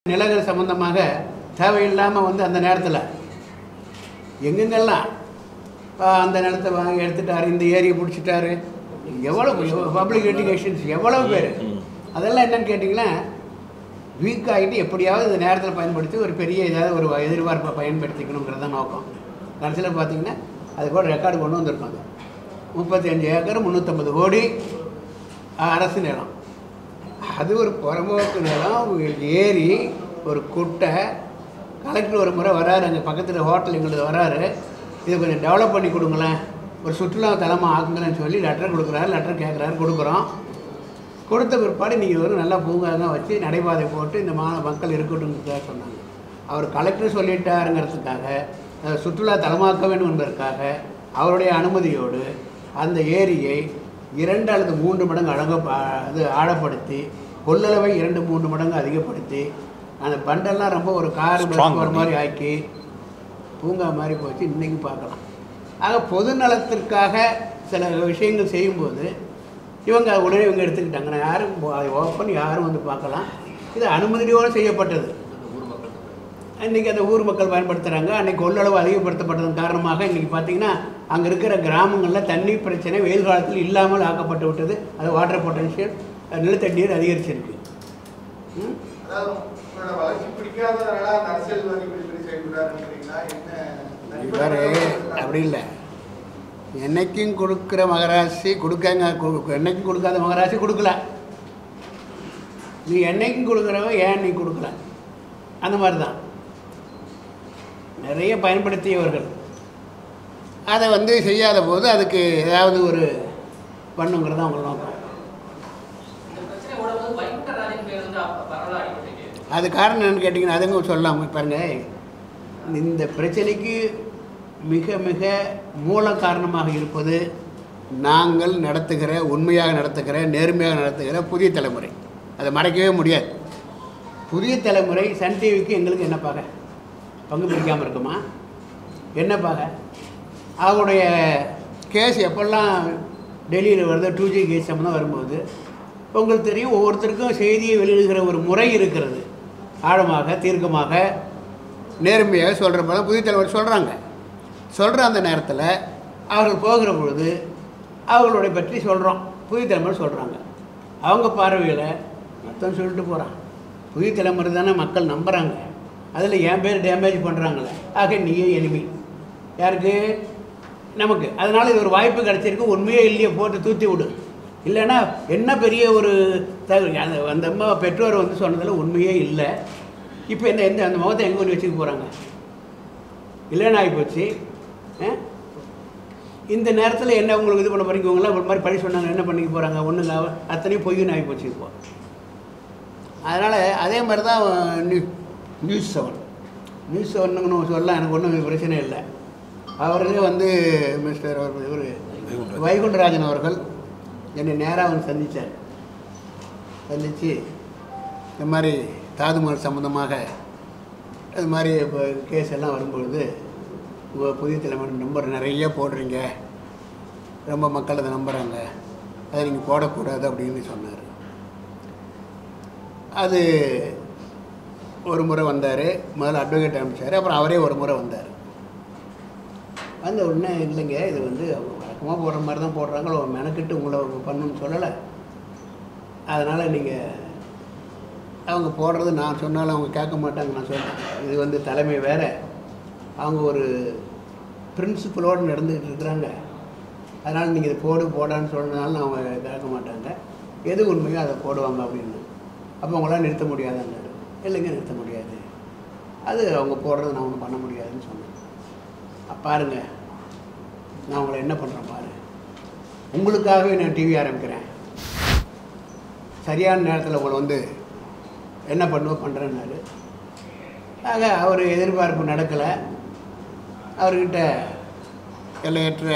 நிலங்கள் சம்பந்தமாக தேவையில்லாமல் வந்து அந்த நேரத்தில் எங்கெங்கெல்லாம் ஆ, அந்த நிலத்தை வாங்கி எடுத்துட்டாரு இந்த ஏரியை பிடிச்சிட்டாரு எவ்வளோ பப்ளிக் எஜுகேஷன்ஸ் எவ்வளோ பேர் அதெல்லாம் என்னன்னு கேட்டிங்கன்னா வீக் ஆகிட்டு எப்படியாவது இந்த நேரத்தில் பயன்படுத்தி ஒரு பெரிய ஏதாவது ஒரு எதிர்பார்ப்பை பயன்படுத்திக்கணுங்கிறது தான் நோக்கம் கடைசியில் பார்த்தீங்கன்னா அது கூட ரெக்கார்டு கொண்டு வந்திருப்பாங்க முப்பத்தி அஞ்சு ஏக்கர் முந்நூற்றம்பது கோடி ஆ, அரசு நிலம் அது ஒரு புறம்போக்கு நிலம் ஒரு ஏரி ஒரு குட்டை கலெக்டர் ஒரு முறை வராரு அங்கே பக்கத்தில் ஹோட்டல் எங்களுக்கு வராரு இதை கொஞ்சம் டெவலப் பண்ணி கொடுங்களேன் ஒரு சுற்றுலா தலமாக ஆக்குங்களேன்னு சொல்லி லெட்டர் கொடுக்குறாரு லெட்டர் கேட்குறாரு கொடுக்குறோம் கொடுத்த பிற்பாடு நீங்கள் ஒரு நல்ல பூங்காங்க வச்சு நடைபாதை போட்டு இந்த மா மக்கள் இருக்கட்டும்ங்கிறதுக்காக சொன்னாங்க அவர் கலெக்டர் சொல்லிட்டாருங்கிறதுக்காக அதை சுற்றுலா தலமாக்க வேண்டும் என்பதற்காக அவருடைய அனுமதியோடு அந்த ஏரியை இரண்டு அல்லது மூன்று மடங்கு அழக அது ஆழப்படுத்தி கொள்ளளவை இரண்டு மூன்று மடங்கு அதிகப்படுத்தி அந்த பண்டெல்லாம் ரொம்ப ஒரு கார் Strong ஒரு பண்ணி. மாதிரி ஆக்கி பூங்கா மாதிரி போச்சு இன்றைக்கி பார்க்கலாம் ஆக பொது நலத்திற்காக சில விஷயங்கள் செய்யும்போது இவங்க உடனே இவங்க எடுத்துக்கிட்டாங்க நான் யாரும் போ- அதை ஓப்பன் யாரும் வந்து பார்க்கலாம் இது அனுமதியோடு செய்யப்பட்டது இன்றைக்கி அந்த ஊர் மக்கள் பயன்படுத்துகிறாங்க அன்றைக்கி கொள்ளளவு அதிகப்படுத்தப்பட்டதன் காரணமாக இன்றைக்கி பார்த்தீங்கன்னா அங்கே இருக்கிற கிராமங்களில் தண்ணி பிரச்சனை வெயில் காலத்தில் இல்லாமல் ஆக்கப்பட்டு விட்டது அது வாட்டர் பொட்டன்ஷியல் நிலத்தடி நீர் அதிகரிச்சிருக்கு ம்? அதாவது உங்களோட வளர்ச்சி பிடிக்காததுனால அந்த அரசியல்வாதி இப்படி இப்படி செய்யக்கூடாதுன்றீங்களா என்ன இவர் அப்படி இல்லை என்னைக்கும் கொடுக்குற மகராசி கொடுக்காங்க கு- என்னைக்கும் கொடுக்காத மகராசி கொடுக்கல நீ என்னைக்கும் கொடுக்குறவ ஏன் நீ கொடுக்கல அந்த மாதிரி தான் நிறைய பயன்படுத்தியவர்கள் அதை வந்து செய்யாத போது அதுக்கு ஏதாவது ஒரு பண்ணுங்கிறது அவங்க நோக்கம் இந்த பிரச்சனை ஓடும்போது வைகுண்டராஜன் பேர் வந்து அப்ப பரவலாக அடிபட்டு அது காரணம் என்னன்னு கேட்டிங்கன்னா அதுங்க சொல்லலாம் பாருங்க இந்த பிரச்சனைக்கு மிக மிக மூல காரணமாக இருப்பது நாங்கள் நடத்துகிற உண்மையாக நடத்துகிற நேர்மையாக நடத்துகிற புதிய தலைமுறை அதை மறைக்கவே முடியாது புதிய தலைமுறை சன் டிவிக்கு எங்களுக்கு என்ன பாக பங்கு பிடிக்காமல் இருக்குமா என்ன பாக அவங்களுடைய கேஸ் எப்பெல்லாம் டெல்லியில் வருது டூ ஜி கேஸ் சம்மந்தம் வரும்போது உங்களுக்கு தெரியும் ஒவ்வொருத்தருக்கும் செய்தியை வெளியிடுகிற ஒரு முறை இருக்கிறது ஆழமாக தீர்க்கமாக நேர்மையாக சொல்கிற போல புதிய தலைவர் சொல்கிறாங்க சொல்கிற அந்த நேரத்தில் அவர்கள் போகிற பொழுது அவர்களுடைய பற்றி சொல்கிறோம் புதிய தலைமுறை சொல்கிறாங்க அவங்க பார்வையில் மொத்தம் சொல்லிட்டு போகிறான் புதிய தலைமுறை தானே மக்கள் நம்புகிறாங்க அதில் என் பேர் டேமேஜ் பண்ணுறாங்களே ஆக நீயே எளிமை யாருக்கு நமக்கு அதனால் இது ஒரு வாய்ப்பு கிடச்சிருக்கு உண்மையே இல்லையே போட்டு தூத்தி விடு இல்லைன்னா என்ன பெரிய ஒரு தகவல் அந்த அந்த அம்மா பெற்றோர் வந்து சொன்னதில் உண்மையே இல்லை இப்போ என்ன எந்த அந்த முகத்தை எங்கே கொண்டு வச்சுக்க போகிறாங்க இல்லைன்னு ஆகிப்போச்சு ஆ? இந்த நேரத்தில் என்ன உங்களுக்கு இது பண்ண போறீங்க இவங்களாம் ஒரு மாதிரி பழி சொன்னாங்க என்ன பண்ணிக்க போகிறாங்க ஒன்றும் அத்தனையும் பொய்யும் ஆகிப்போச்சு இப்போ அதனால் அதே மாதிரி தான் new news seven news seven சொல்லலாம் எனக்கு ஒன்றும் பிரச்சனை இல்லை அவர்களே வந்து மிஸ்டர் அவர் இவர் வைகுண்டராஜன் அவர்கள் என்னை நேராக வந்து சந்தித்தார் சந்தித்து இந்த மாதிரி தாதுமணல் சம்மந்தமாக இது மாதிரி இப்போ கேஸ் எல்லாம் வரும்பொழுது உங்கள் புதிய தலைமை நம்பர் நிறைய போடுறீங்க ரொம்ப மக்கள் அதை நம்புகிறாங்க அதை நீங்கள் போடக்கூடாது அப்படின்னு சொன்னார் அது ஒரு முறை வந்தார் முதல்ல அட்வொகேட் அனுப்பிச்சார் அப்புறம் அவரே ஒரு முறை வந்தார் வந்த உடனே இல்லைங்க இது வந்து அவங்க வழக்கமாக போடுற மாதிரி தான் போடுறாங்க ஒரு மெனக்கிட்டு உங்களை பண்ணணும்னு சொல்லலை அதனால் நீங்கள் அவங்க போடுறது நான் சொன்னாலும் அவங்க கேட்க மாட்டாங்க நான் சொல்கிறேன் இது வந்து தலைமை வேறு அவங்க ஒரு பிரின்சிபலோடு நடந்துக்கிட்டு இருக்கிறாங்க அதனால் நீங்கள் இது போடு போடான்னு சொன்னதுனால அவங்க கேட்க மாட்டாங்க எது உண்மையோ அதை போடுவாங்க அப்படின்னு அப்போ அவங்களால நிறுத்த முடியாதுன்னாரு இல்லைங்க நிறுத்த முடியாது அது அவங்க போடுறது நான் ஒன்றும் பண்ண முடியாதுன்னு சொன்னேன் அப்ப பாருங்க நான் உங்களை என்ன பண்ணுறேன் பாரு உங்களுக்காகவே நான் டிவி ஆரம்பிக்கிறேன் சரியான நேரத்தில் உங்களை வந்து என்ன பண்ணுவோம் பண்ணுறேன்னாரு ஆக அவர் எதிர்பார்ப்பு நடக்கலை அவர்கிட்ட எல்லையற்ற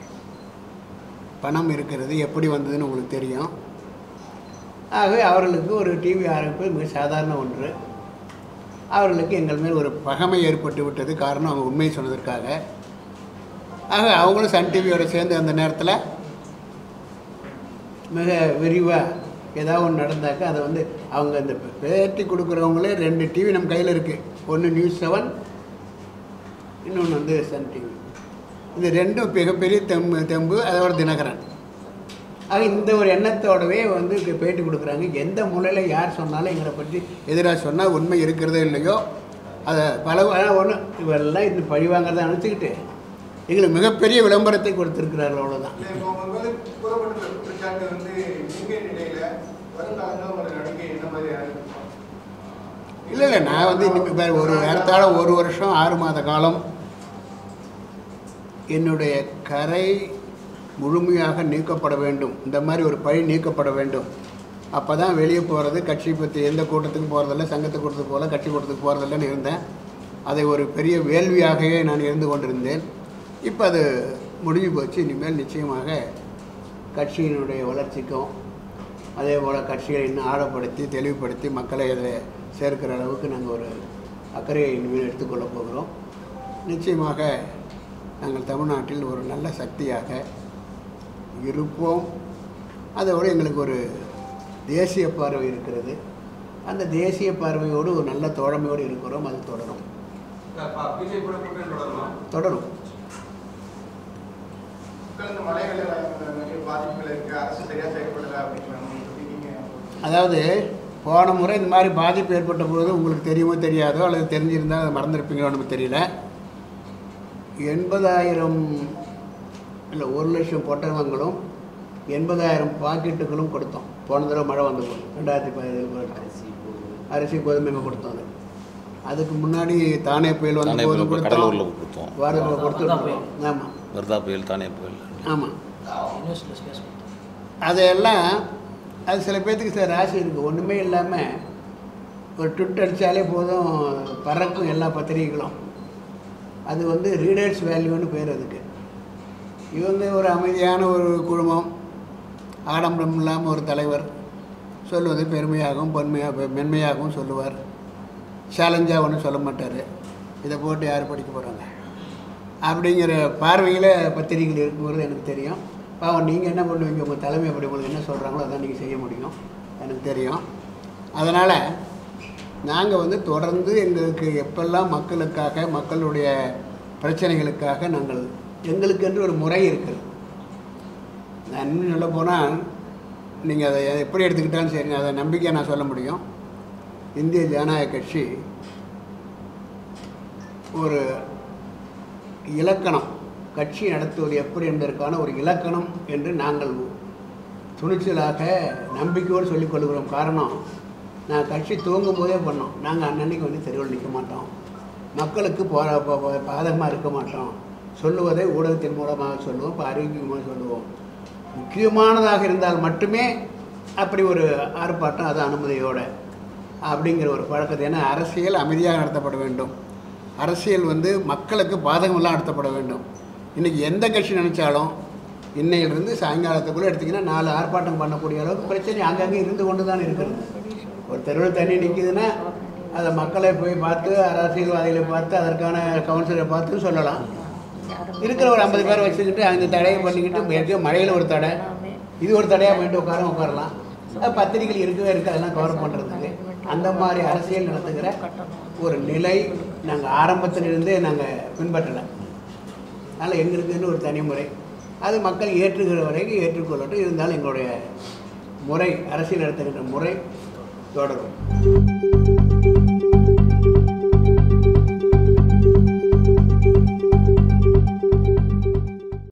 பணம் இருக்கிறது எப்படி வந்ததுன்னு உங்களுக்கு தெரியும் ஆகவே அவர்களுக்கு ஒரு டிவி ஆரம்பிப்பு மிக சாதாரண ஒன்று அவர்களுக்கு எங்கள் மேல் ஒரு பகைமை ஏற்பட்டு விட்டது காரணம் அவங்க உண்மையை சொன்னதற்காக ஆக அவங்களும் சன் டிவியோட சேர்ந்து அந்த நேரத்தில் மிக விரிவாக ஏதாவது ஒன்று நடந்தாக்கா அதை வந்து அவங்க இந்த பேட்டி கொடுக்குறவங்களே ரெண்டு டிவி நம்ம கையில் இருக்குது ஒன்று நியூஸ் செவன் இன்னொன்று வந்து சன் டிவி இது ரெண்டும் மிகப்பெரிய தெம்பு தெம்பு அதோட தினகரன் ஆக இந்த ஒரு எண்ணத்தோடவே வந்து இங்க பேட்டி கொடுக்குறாங்க எந்த மூலையில் யார் சொன்னாலும் எங்களை பற்றி எதிராக சொன்னால் உண்மை இருக்கிறதோ இல்லையோ அதை பல ஒன்று இவரெல்லாம் இந்த பழி வாங்குறத நினச்சிக்கிட்டு எங்களுக்கு மிகப்பெரிய விளம்பரத்தை கொடுத்துருக்கிறார்கள் அவ்வளோதான் இல்லை, இப்போ உங்க மேல கூறப்பட்ட குற்றச்சாட்டு வந்து நீங்க நிலையில வருங்காலங்களில் உங்களோட நடவடிக்கை என்ன மாதிரியாக இருக்கும் இல்லை இல்லை நான் வந்து இன்னைக்கு பாரு, ஒரு ஏறத்தாழ ஒரு வருஷம் ஆறு மாத காலம் என்னுடைய கரை முழுமையாக நீக்கப்பட வேண்டும் இந்த மாதிரி ஒரு பழி நீக்கப்பட வேண்டும் அப்போ தான் வெளியே போகிறது கட்சி பற்றி எந்த கூட்டத்துக்கும் போகிறதில்ல சங்கத்து கூட்டத்துக்கு போகல கட்சி கூட்டத்துக்கு போகிறதில்லன்னு இருந்தேன் அதை ஒரு பெரிய வேள்வியாகவே நான் இருந்து கொண்டிருந்தேன் இப்போ அது முடிஞ்சு போச்சு இனிமேல் நிச்சயமாக கட்சியினுடைய வளர்ச்சிக்கும் அதே போல் கட்சியை இன்னும் ஆழப்படுத்தி தெளிவுபடுத்தி மக்களை அதை சேர்க்கிற அளவுக்கு நாங்கள் ஒரு அக்கறையை இனிமேல் எடுத்துக்கொள்ளப் போகிறோம் நிச்சயமாக நாங்கள் தமிழ்நாட்டில் ஒரு நல்ல சக்தியாக இருப்போம் அதோடு எங்களுக்கு ஒரு தேசிய பார்வை இருக்கிறது அந்த தேசிய பார்வையோடு ஒரு நல்ல தோழமையோடு இருக்கிறோம் அது தொடரும் பிஜேபி கூட கூட்டணி தொடருமா தொடரும் மக்கள் இந்த மழை வெள்ள நிறைய பாதிப்புகள் இருக்கு அரசு சரியா செயல்படல அப்படிங்கிறாங்க இதை பத்தி நீங்க அதாவது போன முறை இந்த மாதிரி பாதிப்பு ஏற்பட்ட பொழுது உங்களுக்கு தெரியுமோ தெரியாதோ அல்லது தெரிஞ்சிருந்தால் அதை மறந்துருப்பீங்களோ நமக்கு தெரியல எண்பதாயிரம் இல்லை ஒரு லட்சம் பொட்டகங்களும் எண்பதாயிரம் பாக்கெட்டுகளும் கொடுத்தோம் போன தடவை மழை வந்த போது ரெண்டாயிரத்தி பதினேழு கொடுத்தோம் அரிசி கோதுமை கொடுத்தோம் அது அதுக்கு முன்னாடி தானே புயல் வந்த தானே போதும் புயல் கொடுத்தோம் கடலூரில் கொடுத்தோம் வாரத்தில் கொடுத்துருக்கோம் ஆமாம் வர்தா புயல் தானே புயல் ஆமாம் யூனிவர்சிட்டியில் ஸ்பேஸ் அதையெல்லாம் அது சில பேர்த்துக்கு சில ராசி இருக்குது ஒன்றுமே இல்லாமல் ஒரு ட்விட் அடித்தாலே போதும் பறக்கும் எல்லா பத்திரிகைகளும் அது வந்து ரீடர்ஸ் வேல்யூன்னு பேர் அதுக்கு இவங்க ஒரு அமைதியான ஒரு குழுமம் ஆடம்பரம் இல்லாமல் ஒரு தலைவர் சொல்வது பெருமையாகவும் பொன்மையாக மென்மையாகவும் சொல்லுவார் சேலஞ்சாக ஒன்றும் சொல்ல மாட்டார் இதை போட்டு யார் படிக்க போகிறாங்க அப்படிங்கிற பார்வையில் பத்திரிகைகள் இருக்குங்கிறது எனக்கு தெரியும் பாவம் நீங்கள் என்ன பண்ணுவீங்க உங்கள் தலைமை அப்படி உங்களுக்கு என்ன சொல்கிறாங்களோ அதான் நீங்கள் செய்ய முடியும் எனக்கு தெரியும் அதனால் நாங்கள் வந்து தொடர்ந்து எங்களுக்கு எப்பெல்லாம் மக்களுக்காக மக்களுடைய பிரச்சனைகளுக்காக நாங்கள் எங்களுக்கென்று ஒரு முறை இருக்குது நான் இன்னும் சொல்ல போனால் நீங்கள் அதை எப்படி எடுத்துக்கிட்டாலும் சரி அதை நம்பிக்கையாக நான் சொல்ல முடியும் இந்திய ஜனநாயக கட்சி ஒரு இலக்கணம் கட்சி நடத்துவது எப்படி என்பதற்கான ஒரு இலக்கணம் என்று நாங்கள் துணிச்சலாக நம்பிக்கையோடு சொல்லிக் கொள்கிறோம் காரணம் நான் கட்சி துவங்கும் போதே பண்ணோம் நாங்கள் அன்னன்னைக்கு வந்து தெருவில் நிற்க மாட்டோம் மக்களுக்கு போற ப- ப- பாதகமாக இருக்க மாட்டோம் சொல்லுவதை ஊடகத்தின் மூலமாக சொல்லுவோம் இப்போ அறிவிக்கும் சொல்லுவோம் முக்கியமானதாக இருந்தால் மட்டுமே அப்படி ஒரு ஆர்ப்பாட்டம் அது அனுமதியோட அப்படிங்கிற ஒரு பழக்கத்தை ஏன்னா அரசியல் அமைதியாக நடத்தப்பட வேண்டும் அரசியல் வந்து மக்களுக்கு பாதகமெல்லாம் நடத்தப்பட வேண்டும் இன்றைக்கி எந்த கட்சி நினச்சாலும் இன்னையிலிருந்து சாயங்காலத்துக்குள்ளே எடுத்திங்கன்னா நாலு ஆர்ப்பாட்டம் பண்ணக்கூடிய அளவுக்கு பிரச்சனை அங்கங்கே இருந்து கொண்டு தான் இருக்கிறது ஒரு தெருவில் தண்ணி நிற்கிதுன்னா அதை மக்களை போய் பார்த்து அரசியல்வாதிகளை பார்த்து அதற்கான கவுன்சிலரை பார்த்து சொல்லலாம் இருக்கிற ஒரு ஐம்பது பேரை வச்சுக்கிட்டு அந்த தடையை பண்ணிக்கிட்டு எப்படியோ மழையில் ஒரு தடை இது ஒரு தடையாக போயிட்டு உட்கார உட்காரலாம் அது பத்திரிகைகள் இருக்கவே இருக்கு அதெல்லாம் கவர் பண்ணுறதுக்கு அந்த மாதிரி அரசியல் நடத்துகிற ஒரு நிலை நாங்கள் ஆரம்பத்திலிருந்தே நாங்கள் பின்பற்றலை அதனால் எங்களுக்குன்னு ஒரு தனி முறை அது மக்கள் ஏற்றுக்கிற வரைக்கும் ஏற்றுக்கொள்ளட்டும் இருந்தாலும் எங்களுடைய முறை அரசியல் நடத்துகின்ற முறை தொடரும்